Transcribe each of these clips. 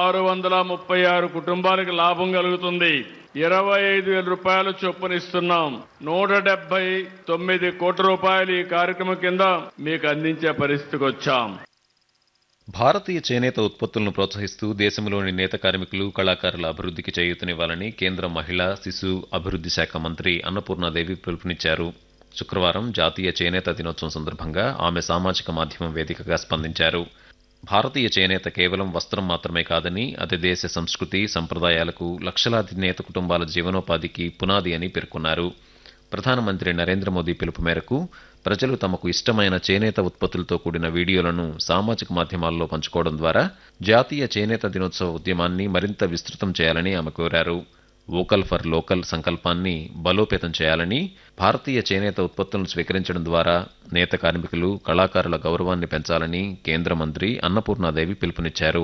ఆరు వందల ముప్పై ఆరు కుటుంబాలకు లాభం కలుగుతుంది ఇరవై ఐదు వేల రూపాయలు చొప్పునిస్తున్నాం నూట డెబ్బై తొమ్మిది కోట్ల రూపాయలు ఈ కార్యక్రమం కింద మీకు అందించే పరిస్థితికి వచ్చాం భారతీయ చేనేత ఉత్పత్తులను ప్రోత్సహిస్తూ దేశంలోని నేత కార్మికులు కళాకారుల అభివృద్ధికి చేయూతనివ్వాలని కేంద్ర మహిళా శిశు అభివృద్ధి శాఖ మంత్రి అన్నపూర్ణాదేవి పిలుపునిచ్చారు శుక్రవారం జాతీయ చేనేత దినోత్సవం సందర్భంగా ఆమె సామాజిక మాధ్యమం వేదికగా స్పందించారు భారతీయ చేనేత కేవలం వస్త్రం మాత్రమే కాదని అది దేశ సంస్కృతి సంప్రదాయాలకు లక్షలాది నేత కుటుంబాల జీవనోపాధికి పునాది అని పేర్కొన్నారు ప్రధానమంత్రి నరేంద్ర మోదీ పిలుపు మేరకు ప్రజలు తమకు ఇష్టమైన చేనేత ఉత్పత్తులతో కూడిన వీడియోలను సామాజిక మాధ్యమాల్లో పంచుకోవడం ద్వారా జాతీయ చేనేత దినోత్సవ ఉద్యమాన్ని మరింత విస్తృతం చేయాలని ఆమె కోరారు వోకల్ ఫర్ లోకల్ సంకల్పాన్ని బలోపేతం చేయాలని భారతీయ చేనేత ఉత్పత్తులను స్వీకరించడం ద్వారా నేత కార్మికులు కళాకారుల గౌరవాన్ని పెంచాలని కేంద్ర మంత్రి అన్నపూర్ణాదేవి పిలుపునిచ్చారు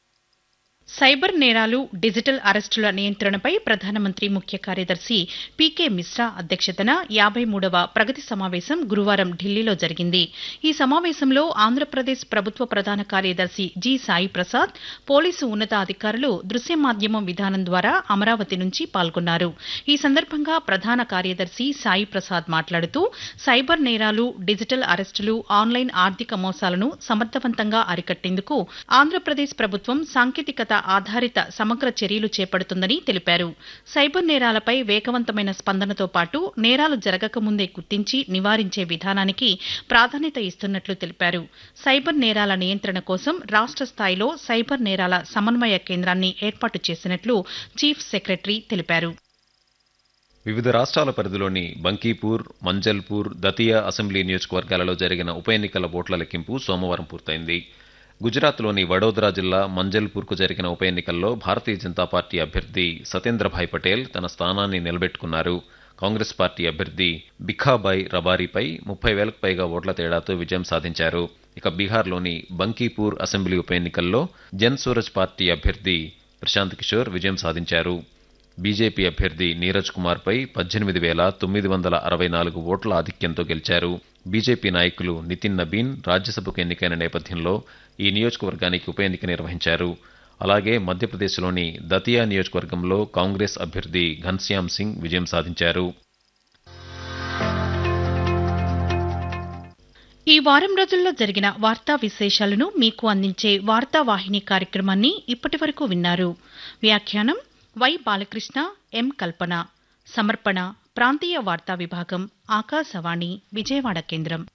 సైబర్ నేరాలు డిజిటల్ అరెస్టుల నియంత్రణపై ప్రధానమంత్రి ముఖ్య కార్యదర్శి పీకే మిశ్రా అధ్యక్షతన యాభై మూడవ ప్రగతి సమావేశం గురువారం ఢిల్లీలో జరిగింది ఈ సమావేశంలో ఆంధ్రప్రదేశ్ ప్రభుత్వ ప్రధాన కార్యదర్శి జి సాయి ప్రసాద్ పోలీసు ఉన్నతాధికారులు దృశ్య మాధ్యమం విధానం ద్వారా అమరావతి నుంచి పాల్గొన్నారు ఈ సందర్భంగా ప్రధాన కార్యదర్శి సాయి ప్రసాద్ మాట్లాడుతూ సైబర్ నేరాలు డిజిటల్ అరెస్టులు ఆన్లైన్ ఆర్థిక మోసాలను సమర్థవంతంగా అరికట్టేందుకు ఆంధ్రప్రదేశ్ ప్రభుత్వం సాంకేతికత ఆధారిత సమగ్ర చర్యలు చేపడుతుందని తెలిపారు సైబర్ నేరాలపై వేగవంతమైన స్పందనతో పాటు నేరాలు జరగకముందే గుర్తించి నివారించే విధానానికి ప్రాధాన్యత ఇస్తున్నట్లు తెలిపారు సైబర్ నేరాల నియంత్రణ కోసం రాష్ట్ర స్థాయిలో సైబర్ నేరాల సమన్వయ కేంద్రాన్ని ఏర్పాటు చేసినట్లు చీఫ్ సెక్రటరీ తెలిపారు వివిధ రాష్ట్రాల పరిధిలోని బంకీపూర్ మంజల్పూర్ దతియా అసెంబ్లీ నియోజకవర్గాలలో జరిగిన ఉప ఎన్నికల ఓట్ల లెక్కింపు సోమవారం పూర్తయింది గుజరాత్లోని వడోదరా జిల్లా మంజల్పూర్కు జరిగిన ఉప ఎన్నికల్లో భారతీయ జనతా పార్టీ అభ్యర్థి సతేంద్రభాయ్ పటేల్ తన స్థానాన్ని నిలబెట్టుకున్నారు కాంగ్రెస్ పార్టీ అభ్యర్థి బిఖాబాయ్ రబారీపై ముప్పై వేలకు పైగా ఓట్ల తేడాతో విజయం సాధించారు ఇక బీహార్లోని బంకీపూర్ అసెంబ్లీ ఉప ఎన్నికల్లో జన్ సూరజ్ పార్టీ అభ్యర్థి ప్రశాంత్ కిషోర్ విజయం సాధించారు బీజేపీ అభ్యర్థి నీరజ్ కుమార్పై పద్దెనిమిది వేల తొమ్మిది వందల అరవై నాలుగు ఓట్ల ఆధిక్యంతో గెలిచారు బీజేపీ నాయకులు నితిన్ నబీన్ రాజ్యసభకు ఎన్నికైన నేపథ్యంలో ఈ నియోజకవర్గానికి ఉప ఎన్నిక నిర్వహించారు అలాగే మధ్యప్రదేశ్లోని దతియా నియోజకవర్గంలో కాంగ్రెస్ అభ్యర్థి ఘన్శ్యామ్ సింగ్ విజయం సాధించారు ఈ వారం రోజుల్లో జరిగిన వార్తా విశేషాలను మీకు అందించే వార్తా వాహిని కార్యక్రమాన్ని ఇప్పటి వరకు విన్నారు వ్యాఖ్యానం వై బాలకృష్ణ ఎం కల్పన సమర్పణ ప్రాంతీయ వార్తా విభాగం ఆకాశవాణి విజయవాడ కేంద్రం